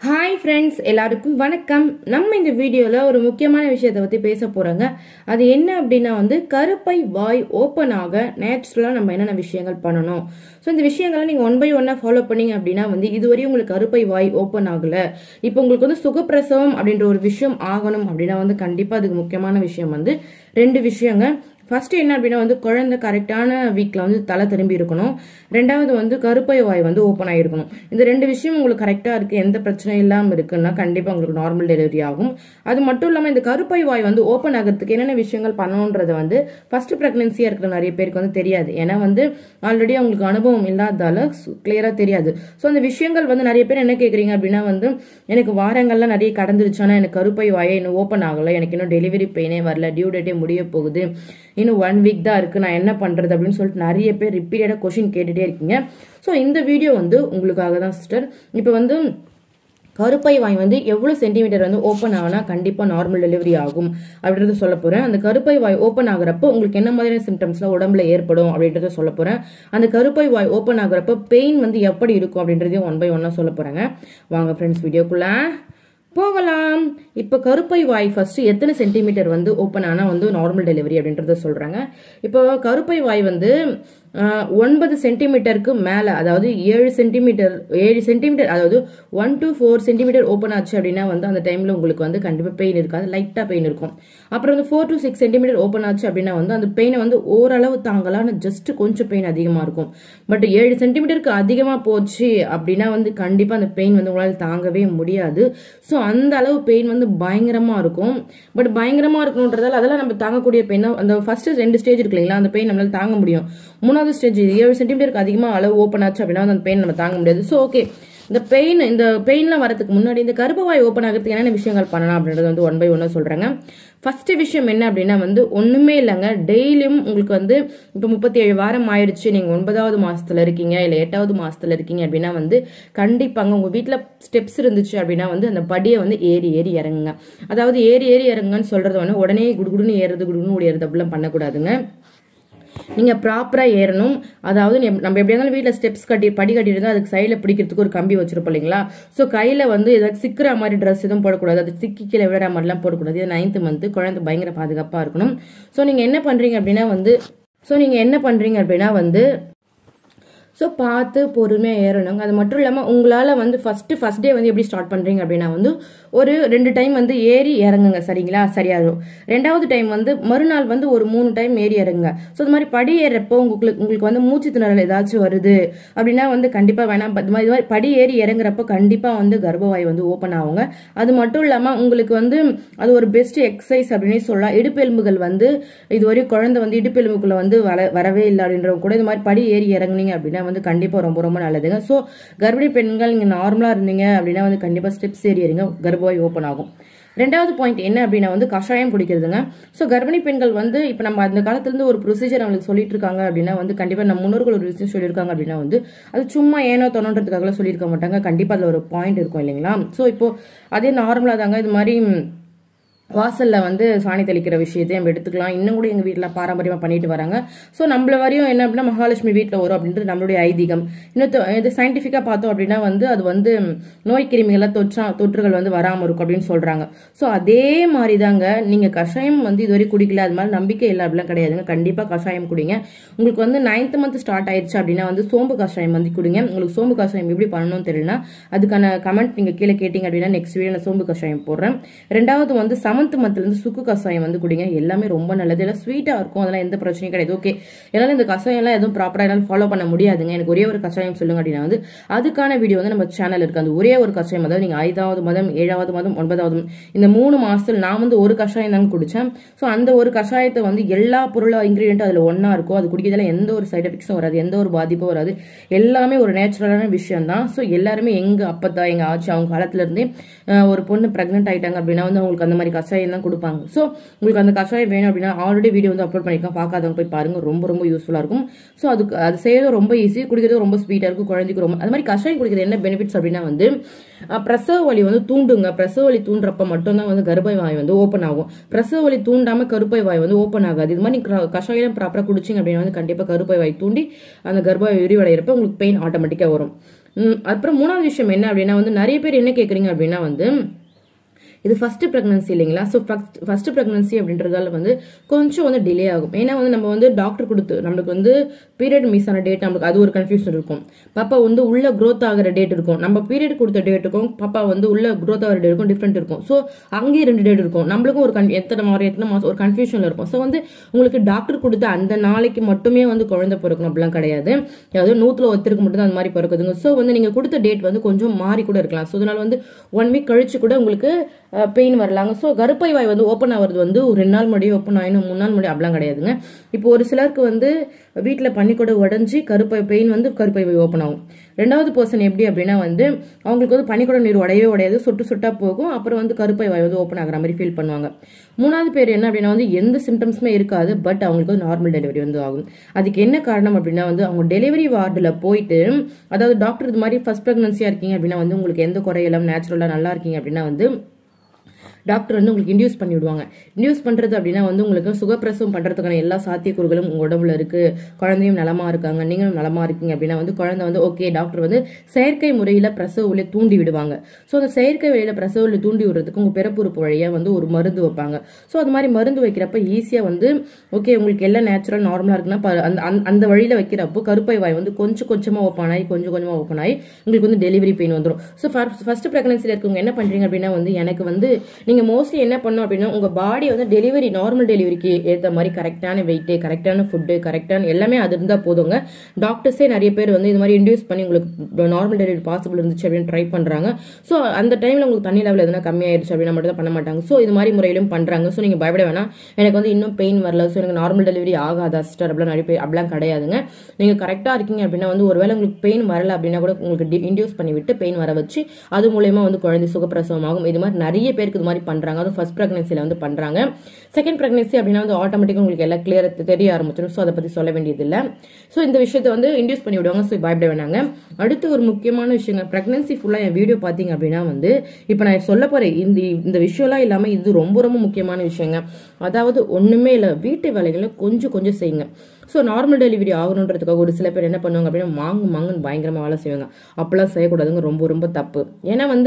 hi friends எல்லாருக்கும் வணக்கம் நம்ம இந்த வீடியோவில் ஒரு முக்கியமான விஷயத்தை பற்றி பேச போகிறோங்க அது என்ன அப்படின்னா வந்து கருப்பை வாய் ஓப்பன் ஆக நேச்சுரலாக நம்ம என்னென்ன விஷயங்கள் பண்ணணும் ஸோ இந்த விஷயங்களை நீங்கள் ஒன் பை ஒன்னாக ஃபாலோ பண்ணீங்க அப்படின்னா வந்து இதுவரையும் உங்களுக்கு கருப்பை வாய் ஓப்பன் ஆகலை இப்போ உங்களுக்கு வந்து சுகப்பிரசவம் அப்படின்ற ஒரு விஷயம் ஆகணும் அப்படின்னா வந்து கண்டிப்பாக அதுக்கு முக்கியமான விஷயம் வந்து ரெண்டு விஷயங்க ஃபர்ஸ்ட் என்ன அப்படின்னா வந்து குழந்தை கரெக்டான வீக்கில் வந்து தலை திரும்பி இருக்கணும் ரெண்டாவது வந்து கருப்பை வாய் வந்து ஓப்பன் ஆகிருக்கணும் இந்த ரெண்டு விஷயம் உங்களுக்கு கரெக்டாக இருக்குது எந்த பிரச்சனையும் இல்லாமல் இருக்குன்னா கண்டிப்பாக உங்களுக்கு நார்மல் டெலிவரி ஆகும் அது மட்டும் இல்லாமல் இந்த கருப்பை வாய் வந்து ஓப்பன் ஆகிறதுக்கு என்னென்ன விஷயங்கள் பண்ணணுன்றது வந்து ஃபர்ஸ்ட் ப்ரெக்னென்சியாக இருக்கிற நிறைய பேருக்கு வந்து தெரியாது ஏன்னா வந்து ஆல்ரெடி அவங்களுக்கு அனுபவம் இல்லாததால கிளியராக தெரியாது ஸோ அந்த விஷயங்கள் வந்து நிறைய பேர் என்ன கேட்குறீங்க அப்படின்னா வந்து எனக்கு வாரங்கள்லாம் நிறைய கடந்துருச்சானா எனக்கு கருப்பை வாயை இன்னும் ஓப்பன் ஆகலை எனக்கு இன்னும் டெலிவரி பெயினே வரல டியூ டேட்டே முடிய போகுது இன்னும் ஒன் வீக் தான் இருக்குது நான் என்ன பண்ணுறது அப்படின்னு சொல்லிட்டு நிறைய பேர் ரிப்பீட்டடாக கொஷின் கேட்டுகிட்டே இருக்கீங்க ஸோ இந்த வீடியோ வந்து உங்களுக்காக தான் சிஸ்டர் இப்போ வந்து கருப்பை வாய் வந்து எவ்வளோ சென்டிமீட்டர் வந்து ஓப்பன் ஆகுனா கண்டிப்பாக நார்மல் டெலிவரி ஆகும் அப்படின்றத சொல்ல போகிறேன் அந்த கருப்பை வாய் ஓப்பன் ஆகுறப்போ உங்களுக்கு என்ன மாதிரியான சிம்டம்ஸ்லாம் உடம்புல ஏற்படும் அப்படின்றத சொல்ல போகிறேன் அந்த கருப்பை வாய் ஓப்பன் ஆகுறப்போ பெயின் வந்து எப்படி இருக்கும் அப்படின்றதையும் ஒன் பை ஒன்னாக சொல்ல போகிறேங்க வாங்க ஃப்ரெண்ட்ஸ் வீடியோக்குள்ளே போகலாம் இப்போ கருப்பை வாய் ஃபர்ஸ்ட் எத்தனை சென்டிமீட்டர் வந்து ஓப்பன் ஆனால் வந்து நார்மல் டெலிவரி அப்படின்றத சொல்கிறாங்க இப்போ கருப்பை வாய் வந்து ஒன்பது சென்டிமீட்டருக்கு மேலே அதாவது ஏழு சென்டிமீட்டர் ஏழு சென்டிமீட்டர் அதாவது one to four centimetre open ஆச்சு அப்படின்னா வந்து அந்த டைமில் உங்களுக்கு வந்து கண்டிப்பாக பெயின் இருக்காது லைட்டாக பெயின் இருக்கும் அப்புறம் வந்து four to six centimetre open ஆச்சு அப்படின்னா வந்து அந்த பெயினை வந்து ஓரளவு தாங்கலாம் ஜஸ்ட் கொஞ்சம் பெயின் அதிகமாக இருக்கும் பட் ஏழு சென்டிமீட்டருக்கு அதிகமாக போச்சு அப்படின்னா வந்து கண்டிப்பாக அந்த பெயின் வந்து உங்களால் தாங்கவே முடியாது ஸோ அந்த அளவு பெயின் வந்து பயங்கரமாக இருக்கும் பட் பயங்கரமாக இருக்கணுன்றதால அதெல்லாம் நம்ம தாங்கக்கூடிய பெயின் அந்த ஃபர்ஸ்ட் ரெண்டு ஸ்டேஜ் இருக்கு இல்லைங்களா அந்த பெயின் நம்மளால தாங்க முடியும் மூணாவது ஸ்டேஜ் ஏழு சென்டிமீட்டருக்கு அதிகமாக அளவு ஓப்பன் ஆச்சு அப்படின்னா அந்த பெயின் நம்ம தாங்க முடியாது ஸோ ஓகே இந்த பெயின் இந்த பெயின்லாம் வரதுக்கு முன்னாடி இந்த கர்ப்பவாய் ஓப்பன் ஆகிறதுக்கு என்னென்ன விஷயங்கள் பண்ணலாம் அப்படின்றது வந்து ஒன் பை ஒன்னாக சொல்கிறாங்க ஃபர்ஸ்ட் விஷயம் என்ன அப்படின்னா வந்து ஒன்றுமே இல்லைங்க டெய்லியும் உங்களுக்கு வந்து இப்போ முப்பத்தி ஏழு வாரம் ஆயிடுச்சு நீங்கள் ஒன்பதாவது மாதத்தில் இருக்கீங்க இல்லை எட்டாவது மாதத்தில் இருக்கீங்க அப்படின்னா வந்து கண்டிப்பாங்க உங்கள் வீட்டில் ஸ்டெப்ஸ் இருந்துச்சு அப்படின்னா வந்து அந்த படியை வந்து ஏறி ஏறி இறங்குங்க அதாவது ஏறி ஏறி இறங்குங்கன்னு சொல்கிறது வந்து உடனே குடுகுடுன்னு ஏறுறது குடுகுடுன்னு ஓடிறது அப்படிலாம் பண்ணக்கூடாதுங்க நீங்கள் ப்ராப்பராக ஏறணும் அதாவது நம்ம எப்படி இருந்தாலும் வீட்டில் ஸ்டெப்ஸ் கட்டி படி கட்டியிருந்தா அதுக்கு சைடில் பிடிக்கிறதுக்கு ஒரு கம்பி வச்சிருப்போம் இல்லைங்களா ஸோ கையில் வந்து ஏதாவது சிக்கிற மாதிரி ட்ரெஸ் எதுவும் போடக்கூடாது அது சிக்கி கீழே விழுற மாதிரிலாம் போடக்கூடாது இது நைன்த்து மந்த்து குழந்தை பயங்கர பாதுகாப்பாக இருக்கணும் ஸோ நீங்கள் என்ன பண்ணுறீங்க அப்படின்னா வந்து ஸோ நீங்கள் என்ன பண்ணுறீங்க அப்படின்னா வந்து ஸோ பார்த்து பொறுமையாக ஏறணுங்க அது மட்டும் இல்லாமல் உங்களால் வந்து ஃபஸ்ட்டு ஃபஸ்ட் டே வந்து எப்படி ஸ்டார்ட் பண்ணுறீங்க அப்படின்னா வந்து ஒரு ரெண்டு டைம் வந்து ஏறி இறங்குங்க சரிங்களா சரியாகும் ரெண்டாவது டைம் வந்து மறுநாள் வந்து ஒரு மூணு டைம் ஏறி இறங்குங்க ஸோ இது மாதிரி படி ஏறப்போ உங்களுக்கு உங்களுக்கு வந்து மூச்சு திணறல் ஏதாச்சும் வருது அப்படின்னா வந்து கண்டிப்பாக வேணாம் இது மாதிரி படி ஏறி இறங்குறப்போ கண்டிப்பாக வந்து கர்ப்பவாய் வந்து ஓப்பன் ஆகுங்க அது மட்டும் இல்லாமல் உங்களுக்கு வந்து அது ஒரு பெஸ்ட் எக்ஸசைஸ் அப்படின்னே சொல்லலாம் இடுப்பெலும்புகள் வந்து இதுவரை குழந்தை வந்து இடுப்பெலும்புக்குள்ள வந்து வர வரவே இல்லை அப்படின்றவங்க கூட இது மாதிரி படி ஏறி இறங்குனீங்க அப்படின்னா வந்து கண்டிப்பாக ரொம்ப ரொம்ப நல்லதுங்க ஸோ கர்ப்பிணி பெண்கள் நீங்கள் நார்மலாக இருந்தீங்க அப்படின்னா வந்து கண்டிப்பாக ஸ்டெப்ஸ் ஏறி இருங்க கர்ப்பவாய் ஓப்பன் ஆகும் ரெண்டாவது பாயிண்ட் என்ன அப்படின்னா வந்து கஷாயம் குடிக்கிறதுங்க ஸோ கர்ப்பிணி பெண்கள் வந்து இப்போ நம்ம அந்த காலத்துலேருந்து ஒரு ப்ரொசீஜர் அவங்களுக்கு சொல்லிட்டு இருக்காங்க அப்படின்னா வந்து கண்டிப்பாக நம்ம முன்னோர்கள் ஒரு விஷயம் சொல்லியிருக்காங்க அப்படின்னா வந்து அது சும்மா ஏனோ தோணுன்றதுக்காக சொல்லியிருக்க மாட்டாங்க கண்டிப்பாக அதில் ஒரு பாயிண்ட் இருக்கும் இல்லைங்களா ஸோ இப்போ அதே நார்மலாக தாங்க இது மாதிரி வாசலில் வந்து சாணி தெளிக்கிற விஷயத்தையும் நம்ம எடுத்துக்கலாம் இன்னும் கூட எங்கள் வீட்டில் பாரம்பரியமாக பண்ணிட்டு வராங்க ஸோ நம்மள வரையும் என்ன அப்படின்னா மகாலட்சுமி வீட்டில் வரும் அப்படின்றது நம்மளுடைய ஐதீகம் இன்னும் இது சயின்டிஃபிக்காக பார்த்தோம் அப்படின்னா வந்து அது வந்து நோய் கிருமிகளை தொற்றா தொற்றுகள் வந்து வராமல் இருக்கும் அப்படின்னு சொல்கிறாங்க ஸோ அதே மாதிரி தாங்க நீங்கள் கஷாயம் வந்து இதுவரை குடிக்கல அது மாதிரி நம்பிக்கை இல்லை அப்படிலாம் கிடையாதுங்க கண்டிப்பாக கஷாயம் குடிங்க உங்களுக்கு வந்து நைன்த் மந்த் ஸ்டார்ட் ஆயிடுச்சு அப்படின்னா வந்து சோம்பு கஷாயம் வந்து குடிங்க உங்களுக்கு சோம்பு கஷாயம் எப்படி பண்ணணும்னு தெரியலனா அதுக்கான கமெண்ட் நீங்கள் கீழே கேட்டிங்க அப்படின்னா நெக்ஸ்ட் வீடியோ நான் சோம்பு கஷாயம் போடுறேன் ரெண்டாவது வந்து செவன்த் மந்த்லேருந்து சுக்கு கஷாயம் வந்து குடிங்க எல்லாமே ரொம்ப நல்லது எல்லாம் ஸ்வீட்டாக இருக்கும் அதெல்லாம் எந்த பிரச்சனையும் கிடையாது ஓகே என்னால் இந்த கஷாயம்லாம் எதுவும் ப்ராப்பராக என்னால் ஃபாலோ பண்ண முடியாதுங்க எனக்கு ஒரே ஒரு கஷாயம் சொல்லுங்க அப்படின்னா வந்து அதுக்கான வீடியோ வந்து நம்ம சேனல் இருக்கு அந்த ஒரே ஒரு கஷாயம் அதாவது நீங்கள் ஐந்தாவது மதம் ஏழாவது மதம் ஒன்பதாவது இந்த மூணு மாதத்தில் நான் வந்து ஒரு கஷாயம் தாங்க குடித்தேன் ஸோ அந்த ஒரு கஷாயத்தை வந்து எல்லா பொருளாக இன்க்ரீடியண்ட்டும் அதில் ஒன்றா இருக்கும் அது குடிக்கிறதுல எந்த ஒரு சைட் எஃபெக்ட்ஸும் வராது எந்த ஒரு பாதிப்பும் வராது எல்லாமே ஒரு நேச்சுரலான விஷயம் தான் ஸோ எல்லாருமே எங்கள் அப்பத்தா எங்கள் ஆச்சு அவங்க காலத்துலேருந்தே ஒரு பொண்ணு ப்ரெக்னென்ட் ஆகிட்டாங்க அப்படின்னா வந்து அவங்களுக்கு அந்த மாதிரி கஷாயம் தான் கொடுப்பாங்க ஸோ உங்களுக்கு அந்த கஷாயம் வேணும் அப்படின்னா ஆல்ரெடி வீடியோ வந்து அப்லோட் பண்ணியிருக்கேன் பார்க்காதவங்க போய் பாருங்க ரொம்ப ரொம்ப யூஸ்ஃபுல்லாக இருக்கும் ஸோ அதுக்கு அது செய்யறது ரொம்ப ஈஸி குடிக்கிறது ரொம்ப ஸ்வீட்டாக இருக்கும் குழந்தைக்கு ரொம்ப அது மாதிரி கஷாயம் குடிக்கிறது என்ன பெனிஃபிட்ஸ் அப்படின்னா வந்து பிரசவ வலி வந்து தூண்டுங்க பிரசவ வலி தூண்டுறப்ப மட்டும்தான் வந்து கருப்பை வாய் வந்து ஓப்பன் ஆகும் பிரசவ வலி தூண்டாம கருப்பை வாய் வந்து ஓப்பன் ஆகாது இது மாதிரி கஷாயம் ப்ராப்பராக குடிச்சிங்க அப்படின்னா வந்து கண்டிப்பாக கருப்பை வாய் தூண்டி அந்த கர்ப்பவாய் விரிவடைகிறப்ப உங்களுக்கு பெயின் ஆட்டோமேட்டிக்காக வரும் ம், அப்புறம் மூணாவது விஷயம் என்ன அப்படின்னா வந்து நிறைய பேர் என்ன கேட்குறீங்க அப்படின்னா வந்து இது ஃபர்ஸ்ட் ப்ரெக்னன்சி இல்லைங்களா ஸோ ஃபர்ஸ்ட் ப்ரெக்னன்சி அப்படின்றதால வந்து கொஞ்சம் வந்து டிலே ஆகும் ஏன்னா வந்து நம்ம வந்து டாக்டர் கொடுத்து நம்மளுக்கு வந்து பீரியட் மிஸ் ஆன டேட் நம்மளுக்கு அது ஒரு கன்ஃபியூஷன் இருக்கும் பாப்பா வந்து உள்ள growth ஆகிற டேட் இருக்கும் நம்ம பீரியட் கொடுத்த டேட்டுக்கும் பாப்பா வந்து உள்ள growth ஆகிற டேட்டுக்கும் டிஃப்ரெண்ட் இருக்கும் ஸோ அங்கேயும் ரெண்டு டேட் இருக்கும் நம்மளுக்கும் ஒரு கன் எத்தனை மாதம் எத்தனை மாதம் ஒரு கன்ஃபியூஷனில் இருக்கும் ஸோ வந்து உங்களுக்கு டாக்டர் கொடுத்த அந்த நாளைக்கு மட்டுமே வந்து குழந்தை பிறக்கணும் அப்படிலாம் கிடையாது அதாவது நூற்றுல ஒருத்தருக்கு மட்டும் தான் அந்த மாதிரி பிறக்குதுங்க ஸோ வந்து நீங்கள் கொடுத்த டேட் வந்து கொஞ்சம் மாறி கூட இருக்கலாம் ஸோ அதனால வந்து ஒன் வீக் கழிச்சு கூட உங்களுக்கு பெயின் வரலாங்க ஸோ கருப்பை வாய் வந்து ஓப்பன் ஆகிறது வந்து ஒரு ரெண்டு நாள் முன்னாடி ஓப்பன் ஆயிடும் மூணு நாள் முன்னாடி அப்படிலாம் கிடையாதுங்க இப்போ ஒரு சிலருக்கு வந்து வீட்டில் பனிக்கூட உடஞ்சி கருப்பை பெயின் வந்து கருப்பை வாய் ஓப்பன் ஆகும் ரெண்டாவது பர்சன் எப்படி அப்படின்னா வந்து அவங்களுக்கு வந்து பனிக்கூட நீர் உடையவே உடையாது சொட்டு சொட்டா போகும் அப்புறம் வந்து கருப்பை வாய் வந்து ஓப்பன் ஆகிற மாதிரி ஃபீல் பண்ணுவாங்க மூணாவது பேர் என்ன அப்படின்னா வந்து எந்த சிம்டம்ஸுமே இருக்காது பட் அவங்களுக்கு வந்து நார்மல் டெலிவரி வந்து ஆகும் அதுக்கு என்ன காரணம் அப்படின்னா வந்து அவங்க டெலிவரி வார்டில் போயிட்டு அதாவது டாக்டர் இது மாதிரி ஃபர்ஸ்ட் ப்ரெக்னன்சியாக இருக்கீங்க அப்படின்னா வந்து உங்களுக்கு எந்த குறையெல்லாம் நேச்சுரலாக நல்லா இருக்கீங்க அப்படின்னா வந்து டாக்டர் வந்து உங்களுக்கு இன்டியூஸ் பண்ணி விடுவாங்க இன்டியூஸ் பண்ணுறது அப்படின்னா வந்து உங்களுக்கு சுகப்பிரசவம் பண்ணுறதுக்கான எல்லா சாத்தியக்கூறுகளும் உங்கள் உடம்புல இருக்குது குழந்தையும் நலமாக இருக்காங்க நீங்களும் நலமாக இருக்கீங்க அப்படின்னா வந்து குழந்தை வந்து ஓகே டாக்டர் வந்து செயற்கை முறையில் பிரசவ வழியை தூண்டி விடுவாங்க ஸோ அந்த செயற்கை வழியில் பிரசவ வழியை தூண்டி விடுறதுக்கு உங்கள் பிறப்புறுப்பு வழியாக வந்து ஒரு மருந்து வைப்பாங்க ஸோ அது மாதிரி மருந்து வைக்கிறப்ப ஈஸியாக வந்து ஓகே உங்களுக்கு எல்லாம் நேச்சுரல் நார்மலாக இருக்குன்னா ப- அந்த அந்த- அந்த வழியில் வைக்கிறப்போ கருப்பை வாய் வந்து கொஞ்சம் கொஞ்சமாக ஓப்பன் ஆகி கொஞ்சம் கொஞ்சமாக ஓப்பன் ஆகி உங்களுக்கு வந்து டெலிவரி பெயின் வந்துடும் ஸோ ஃபர்ஸ்ட் ப்ரெக்னன்சியில் இருக்கவங்க என்ன பண்ணுறீங்க அப்படின்னா வந்து எனக்கு வந்து நீங்கள் மோஸ்ட்லி என்ன பண்ணணும் அப்படின்னா உங்கள் பாடி வந்து டெலிவரி நார்மல் டெலிவரிக்கு ஏற்ற மாதிரி கரெக்டான வெயிட்டு கரெக்டான ஃபுட்டு கரெக்டான எல்லாமே அது இருந்தால் போதுங்க டாக்டர்ஸே நிறைய பேர் வந்து இது மாதிரி இன்டியூஸ் பண்ணி உங்களுக்கு நார்மல் டெலிவரி பாசிபிள் இருந்துச்சு அப்படின்னு ட்ரை பண்ணுறாங்க ஸோ அந்த டைமில் உங்களுக்கு தண்ணி லெவல் எதனா கம்மியாயிருச்சு அப்படின்னா மட்டும் தான் பண்ண மாட்டாங்க ஸோ இது மாதிரி முறையிலும் பண்ணுறாங்க ஸோ நீங்கள் பயப்பட வேணாம் எனக்கு வந்து இன்னும் பெயின் வரல ஸோ எனக்கு நார்மல் டெலிவரி ஆகாதா சிஸ்டர் அப்படிலாம் நிறைய பேர் அப்படிலாம் கிடையாதுங்க நீங்கள் கரெக்டாக இருக்கீங்க அப்படின்னா வந்து ஒருவேளை உங்களுக்கு பெயின் வரல அப்படின்னா கூட உங்களுக்கு இன்டியூஸ் பண்ணி விட்டு பெயின் வர வச்சு அது மூலயமா வந்து குழந்தை சுகப்பிரசவம் ஆகும் இது மாதிரி நிறைய பேருக்கு இது மாதிரி பண்ணுறாங்க அதுவும் ஃபர்ஸ்ட் ப்ரெக்னன்சியில் வந்து பண்ணுறாங்க செகண்ட் ப்ரெக்னன்சி அப்படின்னா வந்து ஆட்டோமேட்டிக்காக உங்களுக்கு எல்லாம் கிளியர் தெரிய ஆரம்பிச்சிடும் ஸோ அதை பற்றி சொல்ல வேண்டியதில்லை ஸோ இந்த விஷயத்தை வந்து இன்டியூஸ் பண்ணி விடுவாங்க ஸோ பயப்பட வேணாங்க அடுத்து ஒரு முக்கியமான விஷயங்க ப்ரெக்னன்சி ஃபுல்லாக என் வீடியோ பார்த்தீங்க அப்படின்னா வந்து இப்போ நான் சொல்ல போகிறேன் இந்த இந்த விஷயம்லாம் இல்லாமல் இது ரொம்ப ரொம்ப முக்கியமான விஷயங்க அதாவது ஒன்றுமே இல்லை வீட்டு வேலைகளை கொஞ்சம் கொஞ்சம் செய்யுங்க ஸோ நார்மல் டெலிவரி ஆகணுன்றதுக்காக ஒரு சில பேர் என்ன பண்ணுவாங்க அப்படின்னா மாங்கு மாங்குன்னு பயங்கரமாக வேலை செய்வாங்க அப்போல்லாம் செய்யக்கூடாதுங்க ரொம்ப ரொம்ப தப்பு ஏன்னா வந்து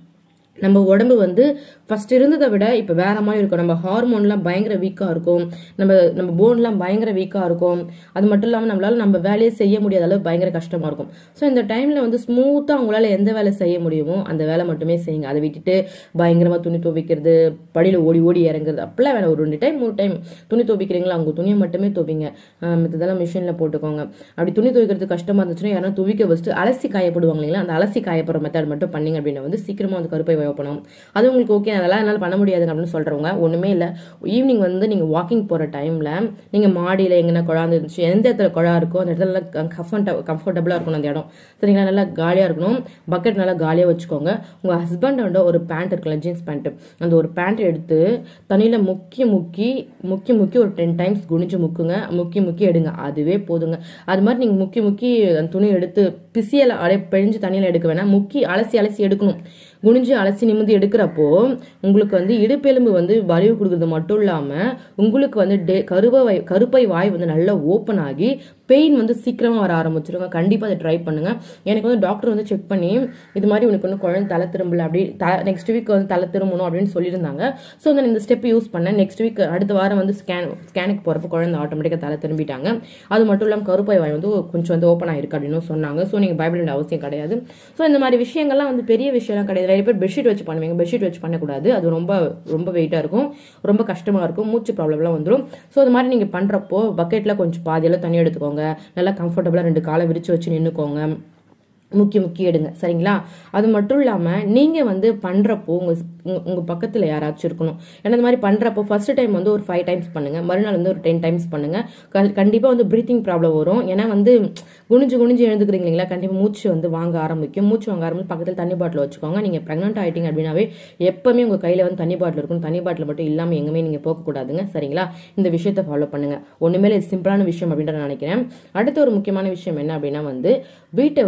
நம்ம உடம்பு வந்து ஃபர்ஸ்ட் இருந்ததை விட இப்போ வேற மாதிரி இருக்கும் நம்ம ஹார்மோன்லாம் பயங்கர வீக்காக இருக்கும் நம்ம நம்ம போன்லாம் பயங்கர வீக்காக இருக்கும் அது மட்டும் இல்லாமல் நம்மளால நம்ம வேலையை செய்ய முடியாத அளவு பயங்கர கஷ்டமாக இருக்கும் ஸோ இந்த டைமில் வந்து ஸ்மூத்தாக உங்களால் எந்த வேலை செய்ய முடியுமோ அந்த வேலை மட்டுமே செய்யுங்க அதை விட்டுட்டு பயங்கரமாக துணி துவைக்கிறது படியில் ஓடி ஓடி இறங்குறது அப்படிலாம் வேணாம் ஒரு ரெண்டு டைம் மூணு டைம் துணி துவைக்கிறீங்களா அவங்க துணியை மட்டுமே துவைங்க ஆஹ் மத்ததெல்லாம் மிஷினில் போட்டுக்கோங்க அப்படி துணி துவைக்கிறது கஷ்டமாக இருந்துச்சுன்னா யாரும் துவைக்க வச்சுட்டு அலசி காயப்படுவாங்க இல்லைங்களா அந்த அலசி காயப்படுற மெத்தட் மட்டும் பண்ணீங்க அப்படின்னா வந்து சீக்கிரமாக வந்து கருப்பை வைப்பணும் அது உங்களுக்கு ஓகே அதெல்லாம் என்னால் பண்ண முடியாதுங்க அப்படின்னு சொல்கிறவங்க ஒன்றுமே இல்லை ஈவினிங் வந்து நீங்கள் வாக்கிங் போகிற டைமில் நீங்கள் மாடியில் எங்கன்னா குழாந்து இருந்துச்சு எந்த இடத்துல குழா இருக்கோ அந்த இடத்துல நல்லா கம்ஃபர்ட கம்ஃபர்டபுளாக இருக்கணும் அந்த இடம் சரிங்களா நல்லா காலியாக இருக்கணும் பக்கெட் நல்லா காலியாக வச்சுக்கோங்க உங்கள் ஹஸ்பண்டோட ஒரு பேண்ட் இருக்குல்ல ஜீன்ஸ் பேண்ட்டு அந்த ஒரு பேண்ட் எடுத்து தண்ணியில் முக்கி முக்கி முக்கி முக்கி ஒரு டென் டைம்ஸ் குனிஞ்சு முக்குங்க முக்கி முக்கி எடுங்க அதுவே போதுங்க அது மாதிரி நீங்கள் முக்கி முக்கி அந்த துணி எடுத்து பிசியல அப்படியே பிழிஞ்சு தண்ணியில் எடுக்க வேணாம் முக்கி அலசி அலசி எடுக்கணும் குனிஞ்சு அலசி நிமிந்து எடுக்கிறப்போ உங்களுக்கு வந்து இடுப்பெலும்பு வந்து வலிவு கொடுக்கறது மட்டும் இல்லாமல் உங்களுக்கு வந்து டே கருவை வாய் கருப்பை வாய் வந்து நல்லா ஓப்பன் ஆகி பெயின் வந்து சீக்கிரமாக வர ஆரம்பிச்சிருங்க கண்டிப்பாக அதை ட்ரை பண்ணுங்க எனக்கு வந்து டாக்டர் வந்து செக் பண்ணி இது மாதிரி உனக்கு வந்து குழந்தை தலை திரும்பல அப்படி த நெக்ஸ்ட் வீக் வந்து தலை திரும்பணும் அப்படின்னு சொல்லியிருந்தாங்க ஸோ நான் இந்த ஸ்டெப் யூஸ் பண்ணேன் நெக்ஸ்ட் வீக் அடுத்த வாரம் வந்து ஸ்கேன் ஸ்கேனுக்கு போகிறப்ப குழந்தை ஆட்டோமேட்டிக்காக தலை திரும்பிட்டாங்க அது மட்டும் இல்லாமல் கருப்பை வாய் வந்து கொஞ்சம் வந்து ஓப்பன் ஆயிருக்கு அப்படின்னு சொன்னாங்க ஸோ நீங்கள் பயப்பட வேண்டிய அவசியம் கிடையாது ஸோ இந்த மாதிரி விஷயங்கள்லாம் வந்து பெரிய விஷயம்லாம் கிடையாது நிறைய பேர் பெட்ஷீட் வச்சு பண்ணுவீங்க பெட்ஷீட் வச்சு பண்ணக்கூடாது அது ரொம்ப ரொம்ப வெயிட்டாக இருக்கும் ரொம்ப கஷ்டமாக இருக்கும் மூச்சு ப்ராப்ளம்லாம் வந்துடும் ஸோ அது மாதிரி நீங்கள் பண்ணுறப்போ பக்கெட்டில் கொஞ்சம் பாதியெல்லாம் தண்ணி எடுத்துக்கோங்க நல்லா கம்ஃபர்டபுளாக ரெண்டு காலை விரிச்சு வச்சு நின்றுக்கோங்க முக்கி முக்கி எடுங்க சரிங்களா அது மட்டும் இல்லாமல் நீங்கள் வந்து பண்ணுறப்போ உங்கள் உங்கள் பக்கத்தில் யாராச்சும் இருக்கணும் ஏன்னா இந்த மாதிரி பண்ணுறப்போ ஃபர்ஸ்ட் டைம் வந்து ஒரு ஃபைவ் டைம்ஸ் பண்ணுங்கள் மறுநாள் வந்து ஒரு டென் டைம்ஸ் பண்ணுங்கள் கண்டிப்பாக வந்து ப்ரீத்திங் ப்ராப்ளம் வரும் ஏன்னா வந்து குனிஞ்சு குனிஞ்சு எழுந்துக்கிறீங்க இல்லைங்களா கண்டிப்பாக மூச்சு வந்து வாங்க ஆரம்பிக்கும் மூச்சு வாங்க ஆரம்பிச்சு பக்கத்தில் தண்ணி பாட்டில் வச்சுக்கோங்க நீங்கள் ப்ரெக்னென்ட் ஆகிட்டீங்க அப்படின்னாவே எப்பவுமே உங்கள் கையில் வந்து தண்ணி பாட்டில் இருக்கும் தண்ணி பாட்டில் மட்டும் இல்லாமல் எங்கேயுமே நீங்கள் போகக்கூடாதுங்க சரிங்களா இந்த விஷயத்தை ஃபாலோ பண்ணுங்கள் ஒன்றுமே இது சிம்பிளான விஷயம் அப்படின்ற நான் நினைக்கிறேன் அடுத்த ஒரு முக்கியமான விஷயம் என்ன அப்படின்னா வந்து வீட்டை வந்து தொடக்க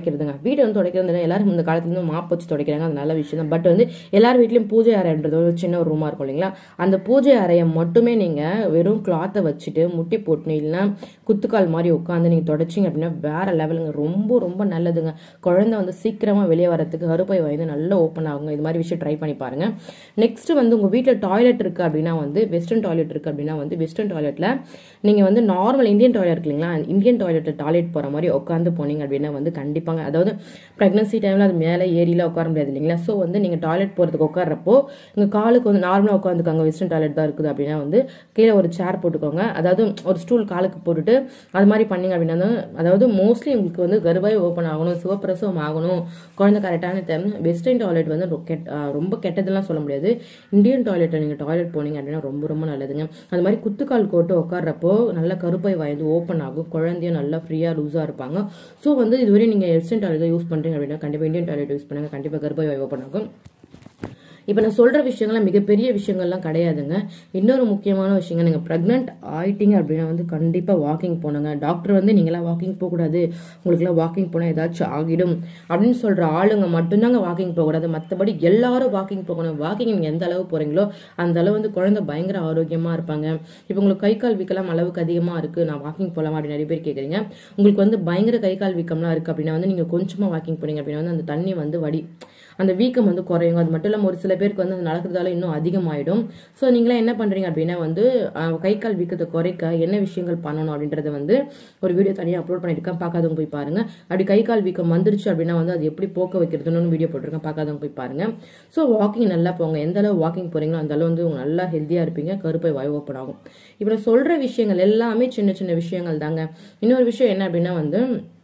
துடைக்கிறதுங்க வீட்டை வந்து துடைக்கிறது எல்லாரும் இந்த காலத்துல இருந்து மாப் வச்சு துடைக்கிறாங்க அது நல்ல விஷயம் தான் பட் வந்து எல்லார் வீட்லயும் பூஜை அறைன்றது ஒரு சின்ன ஒரு ரூமா இருக்கும் இல்லைங்களா அந்த பூஜை அறையை மட்டுமே நீங்க வெறும் கிளாத்தை வச்சுட்டு முட்டி போட்டுன்னு இல்லைன்னா குத்துக்கால் மாதிரி உட்காந்து நீங்க தொடச்சிங்க அப்படின்னா வேற லெவலுங்க ரொம்ப ரொம்ப நல்லதுங்க குழந்தை வந்து சீக்கிரமா வெளியே வரதுக்கு கருப்பை வந்து நல்லா ஓப்பன் ஆகுங்க இது மாதிரி விஷயம் ட்ரை பண்ணி பாருங்க நெக்ஸ்ட் வந்து உங்க வீட்டில் டாய்லெட் இருக்கு அப்படின்னா வந்து வெஸ்டர்ன் டாய்லெட் இருக்கு அப்படின்னா வந்து வெஸ்டர்ன் டாய்லெட்ல நீங்க வந்து நார்மல் இந்தியன் டாய்லெட் இருக்கு இல்லைங்களா இந்தியன் டாய்லெட்ல டாய்லெட் போற மாதிரி உட்காந்து போனீங்க அப்படின்னா வந்து கண்டிப்பாங்க அதாவது பிரெக்னன்சி டைம்ல அது மேலே ஏரியில உட்கார முடியாது இல்லைங்களா ஸோ வந்து நீங்க டாய்லெட் போறதுக்கு உட்கார்றப்போ உங்க காலுக்கு வந்து நார்மலா உட்காந்துக்காங்க வெஸ்டர்ன் டாய்லெட் தான் இருக்குது அப்படின்னா வந்து கீழே ஒரு சேர் போட்டுக்கோங்க அதாவது ஒரு ஸ்டூல் காலுக்கு போட்டுட்டு அது மாதிரி பண்ணீங்க அப்படின்னா வந்து அதாவது மோஸ்ட்லி உங்களுக்கு வந்து கர்ப்பாய் ஓப்பன் ஆகணும் சுகப்பிரசவம் ஆகணும் குழந்தை கரெக்டான டைம் வெஸ்டர்ன் டாய்லெட் வந்து ரொ- கெட்- ஆ, ரொம்ப கெட்டதெல்லாம் சொல்ல முடியாது இந்தியன் டாய்லெட்டில் நீங்கள் டாய்லெட் போனீங்க அப்படின்னா ரொம்ப ரொம்ப நல்லதுங்க அது மாதிரி குத்துக்கால் போட்டு உட்கார்றப்போ நல்ல கருப்பை வயது ஓப்பன் ஆகும் குழந்தையும் நல்லா ஃப்ரீயாக லூஸாக இருப்பாங்க ஸோ வந்து இதுவரை நீங்கள் வெஸ்டர்ன் டாய்லெட் யூஸ் பண்ணுறீங்க அப்படின்னா கண்டிப்பாக இந்தியன் டாய்லெட் யூஸ் பண்ணுங்க கண்டிப்பாக கருப்பை வாய் ஓப்பன் ஆகும் இப்போ நான் சொல்கிற விஷயங்கள்லாம் மிகப்பெரிய விஷயங்கள்லாம் கிடையாதுங்க இன்னொரு முக்கியமான விஷயங்க நீங்கள் ப்ரெக்னென்ட் ஆயிட்டீங்க அப்படின்னா வந்து கண்டிப்பாக வாக்கிங் போனுங்க டாக்டர் வந்து நீங்களாம் வாக்கிங் போகக்கூடாது உங்களுக்குலாம் வாக்கிங் போனால் ஏதாச்சும் ஆகிடும் அப்படின்னு சொல்கிற ஆளுங்க மட்டும்தாங்க வாக்கிங் போகக்கூடாது மற்றபடி எல்லாரும் வாக்கிங் போகணும் வாக்கிங் நீங்கள் எந்த அளவு போகிறீங்களோ அந்த அளவு வந்து குழந்தை பயங்கர ஆரோக்கியமாக இருப்பாங்க இப்போ உங்களுக்கு கை கால் வீக்கலாம் அளவுக்கு அதிகமாக இருக்குது நான் வாக்கிங் போகலாமா அப்படின்னு நிறைய பேர் கேட்குறீங்க உங்களுக்கு வந்து பயங்கர கை கால் வீக்கம்லாம் இருக்குது அப்படின்னா வந்து நீங்கள் கொஞ்சமாக வாக்கிங் போனீங்க அப்படின்னா வந்து அந்த தண்ணி வந்து வடி அந்த வீக்கம் வந்து குறையும் அது மட்டும் இல்லாமல் ஒரு சில பேருக்கு வந்து அது நடக்கிறதால இன்னும் அதிகமாயிடும் ஸோ நீங்களாம் என்ன பண்ணுறீங்க அப்படின்னா வந்து அஹ், கை கால் வீக்கத்தை குறைக்க என்ன விஷயங்கள் பண்ணணும் அப்படின்றத வந்து ஒரு வீடியோ தனியாக அப்லோட் பண்ணியிருக்கேன் பார்க்காதவங்க போய் பாருங்க அப்படி கை கால் வீக்கம் வந்துருச்சு அப்படின்னா வந்து அது எப்படி போக்க வைக்கிறதுன்னு வீடியோ போட்டிருக்கேன் பார்க்காதவங்க போய் பாருங்க ஸோ வாக்கிங் நல்லா போங்க எந்த அளவு வாக்கிங் போறீங்களோ அந்த அளவு வந்து உங்க நல்லா ஹெல்த்தியாக இருப்பீங்க கருப்பை வாய் ஓப்பன் ஆகும் இப்போ நான் சொல்கிற விஷயங்கள் எல்லாமே சின்ன சின்ன விஷயங்கள் தாங்க இன்னொரு விஷயம் என்ன அப்படின்னா வந்து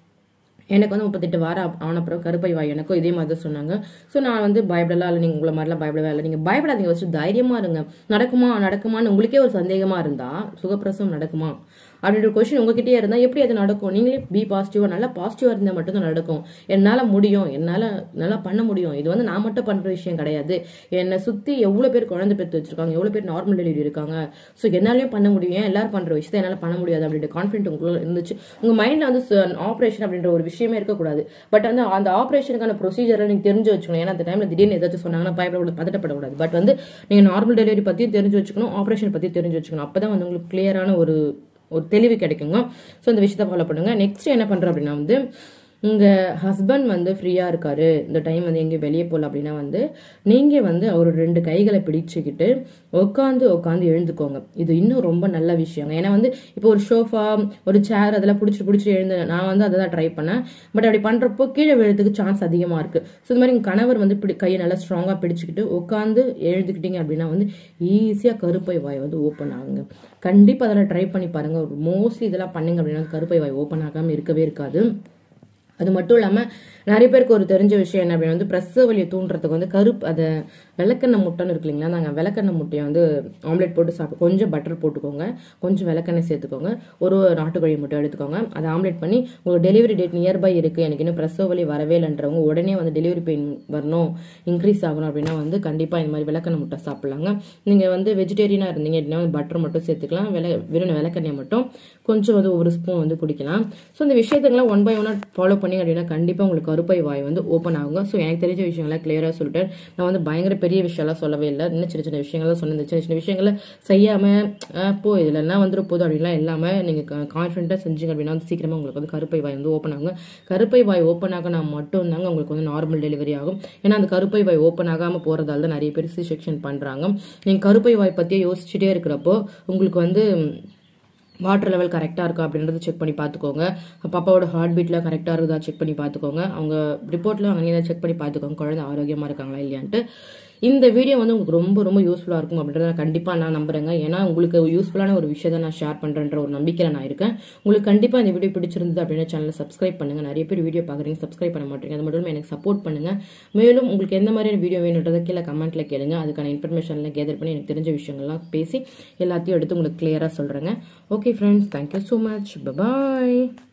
எனக்கு வந்து முப்பத்தெட்டு வாரம் ஆன அப்புறம் கருப்பை வாய் எனக்கும் இதே மாதிரி தான் சொன்னாங்க ஸோ நான் வந்து பயப்படலாம் இல்லை நீங்கள் உங்களை மாதிரிலாம் பயப்படவே இல்லை நீங்கள் பயப்படாதீங்க ஃபஸ்ட்டு தைரியமா இருங்க நடக்குமா நடக்குமான்னு உங்களுக்கே ஒரு சந்தேகமா இருந்தா சுகப்பிரசவம் நடக்குமா அப்படின்ற கொஸ்டின் உங்ககிட்டயே இருந்தா எப்படி அது நடக்கும் நீங்களே பி பாசிட்டிவா நல்லா பாசிட்டிவா இருந்தால் மட்டும்தான் நடக்கும் என்னால முடியும் என்னால நல்லா பண்ண முடியும் இது வந்து நான் மட்டும் பண்ற விஷயம் கிடையாது என்னை சுத்தி எவ்வளவு பேர் குழந்தை பெற்று வச்சிருக்காங்க எவ்வளவு பேர் நார்மல் டெலிவரி இருக்காங்க ஸோ என்னாலையும் பண்ண முடியும் ஏன் எல்லாரும் பண்ற விஷயத்தை என்னால பண்ண முடியாது அப்படின்ற கான்ஃபிடென்ட் உங்களுக்கு இருந்துச்சு உங்க மைண்ட்ல வந்து ஆப்ரேஷன் அப்படின்ற ஒரு விஷயமே இருக்கக்கூடாது பட் வந்து அந்த ஆப்ரேஷனுக்கான ப்ரொசீஜரை நீங்க தெரிஞ்சு வச்சுக்கணும் ஏன்னா அந்த டைம்ல திடீர்னு ஏதாச்சும் சொன்னாங்கன்னா பயப்படக்கூடாது பதட்டப்படக்கூடாது பட் வந்து நீங்க நார்மல் டெலிவரி பத்தியும் தெரிஞ்சு வச்சுக்கணும் ஆப்ரேஷன் பத்தி தெரிஞ்சு வச்சுக்கணும் அப்பதான் வந்து உங்களுக்கு கிளியரான ஒரு ஒரு தெளிவு கிடைக்குங்க ஸோ இந்த விஷயத்த ஃபாலோ பண்ணுங்க நெக்ஸ்ட் என்ன பண்றோம் அப்படின்னா வந்து உங்க ஹஸ்பண்ட் வந்து ஃப்ரீயா இருக்காரு இந்த டைம் வந்து எங்கேயும் வெளியே போகல அப்படின்னா வந்து நீங்க வந்து அவர் ரெண்டு கைகளை பிடிச்சுக்கிட்டு உட்காந்து உட்காந்து எழுந்துக்கோங்க இது இன்னும் ரொம்ப நல்ல விஷயங்க ஏன்னா வந்து இப்போ ஒரு ஷோஃபா ஒரு சேர் அதெல்லாம் பிடிச்சிட்டு பிடிச்சிட்டு எழுந்து நான் வந்து அதை தான் ட்ரை பண்ணேன் பட் அப்படி பண்றப்போ கீழே விழுறதுக்கு சான்ஸ் அதிகமா இருக்கு ஸோ இந்த மாதிரி உங்க கணவர் வந்து பிடி கையை நல்லா ஸ்ட்ராங்கா பிடிச்சிக்கிட்டு உட்காந்து எழுந்துக்கிட்டீங்க அப்படின்னா வந்து ஈஸியா கருப்பை வாய் வந்து ஓப்பன் ஆகுங்க கண்டிப்பா அதெல்லாம் ட்ரை பண்ணி பாருங்க மோஸ்ட்லி இதெல்லாம் பண்ணுங்க அப்படின்னா கருப்பை வாய் ஓப்பன் ஆகாம இருக்கவே இருக்காது அது மட்டும் இல்லாமல் நிறைய பேருக்கு ஒரு தெரிஞ்ச விஷயம் என்ன அப்படின்னா வந்து பிரசவ வலியை தூண்டுறதுக்கு வந்து கருப்பு அதை விளக்கெண்ணெய் முட்டைன்னு இருக்கு இல்லைங்களா நாங்கள் விளக்கெண்ணெய் முட்டையை வந்து ஆம்லெட் போட்டு சாப்பிட்டு கொஞ்சம் பட்டர் போட்டுக்கோங்க கொஞ்சம் விளக்கெண்ணெய் சேர்த்துக்கோங்க ஒரு நாட்டுக்கோழி முட்டை எடுத்துக்கோங்க அதை ஆம்லெட் பண்ணி உங்களுக்கு டெலிவரி டேட் நியர்பை இருக்குது எனக்கு இன்னும் பிரசவ வலி வரவே இல்லைன்றவங்க உடனே வந்து டெலிவரி பெயின் வரணும் இன்க்ரீஸ் ஆகணும் அப்படின்னா வந்து கண்டிப்பாக இந்த மாதிரி விளக்கெண்ணெய் முட்டை சாப்பிட்லாங்க நீங்கள் வந்து வெஜிடேரியனாக இருந்தீங்க அப்படின்னா வந்து பட்டர் மட்டும் சேர்த்துக்கலாம் வில வெறும் விளக்கெண்ணெய் மட்டும் கொஞ்சம் வந்து ஒரு ஸ்பூன் வந்து குடிக்கலாம் ஸோ இந்த விஷயத்துக்கெல்லாம் ஒன் பை ஒன்னாக ஃபாலோ பண்ணீங்க அப்படின்னா கண்டிப்பாக உங்களுக்கு கருப்பை வாய் வந்து ஓப்பன் ஆகுங்க ஸோ எனக்கு தெரிஞ்ச விஷயங்கள்லாம் கிளியராக சொல்லிட்டேன் நான் வந்து பயங்கர பெரிய விஷயம்லாம் சொல்லவே இல்லை இன்னும் சின்ன சின்ன விஷயங்கள்லாம் சொன்னேன் இந்த சின்ன சின்ன விஷயங்களை செய்யாமல் போ இதில் என்ன வந்துரு போதும் அப்படின்லாம் இல்லாமல் நீங்கள் கான்ஃபிடென்ட்டாக செஞ்சீங்க அப்படின்னா வந்து சீக்கிரமாக உங்களுக்கு வந்து கருப்பை வாய் வந்து ஓப்பன் ஆகுங்க கருப்பை வாய் ஓப்பன் ஆகினா மட்டும் தாங்க உங்களுக்கு வந்து நார்மல் டெலிவரி ஆகும் ஏன்னா அந்த கருப்பை வாய் ஓப்பன் ஆகாமல் போகிறதால தான் நிறைய பேர் சி செக்ஷன் பண்ணுறாங்க நீங்கள் கருப்பை வாய் பற்றியே யோசிச்சுட்டே இருக்கிறப்போ உங்களுக்கு வந்து வாட்டர் லெவல் கரெக்டாக இருக்கா அப்படின்றத செக் பண்ணி பார்த்துக்கோங்க பாப்பாவோட ஹார்ட் பீட்லாம் கரெக்டாக இருக்குதா செக் பண்ணி பார்த்துக்கோங்க அவங்க ரிப்போர்ட்லாம் அங்கே செக் பண்ணி பார்த்துக்கோங்க குழந்தை ஆரோக்கியமாக இருக்காங்களா இல்லையான்ட்டு இந்த வீடியோ வந்து உங்களுக்கு ரொம்ப ரொம்ப யூஸ்ஃபுல்லாக இருக்கும் அப்படின்றத நான் கண்டிப்பாக நான் நம்புறேங்க ஏன்னா உங்களுக்கு யூஸ்ஃபுல்லான ஒரு விஷயத்தை நான் ஷேர் பண்ணுறேன்ற ஒரு நம்பிக்கையில் நான் இருக்கேன் உங்களுக்கு கண்டிப்பாக இந்த வீடியோ பிடிச்சிருந்தது அப்படின்னா சேனலை சப்ஸ்கிரைப் பண்ணுங்க நிறைய பேர் வீடியோ பார்க்குறீங்க சப்ஸ்கிரைப் பண்ண மாட்டீங்க அது மட்டும் இல்லாமல் எனக்கு சப்போர்ட் பண்ணுங்க மேலும் உங்களுக்கு எந்த மாதிரியான வீடியோ வேணுன்றதை கீழே கமெண்ட்ல கேளுங்க அதுக்கான இன்ஃபர்மேஷன்லாம் கேதர் பண்ணி எனக்கு தெரிஞ்ச விஷயங்கள்லாம் பேசி எல்லாத்தையும் எடுத்து உங்களுக்கு கிளியராக சொல்கிறேங்க okay friends thank you so much bye bye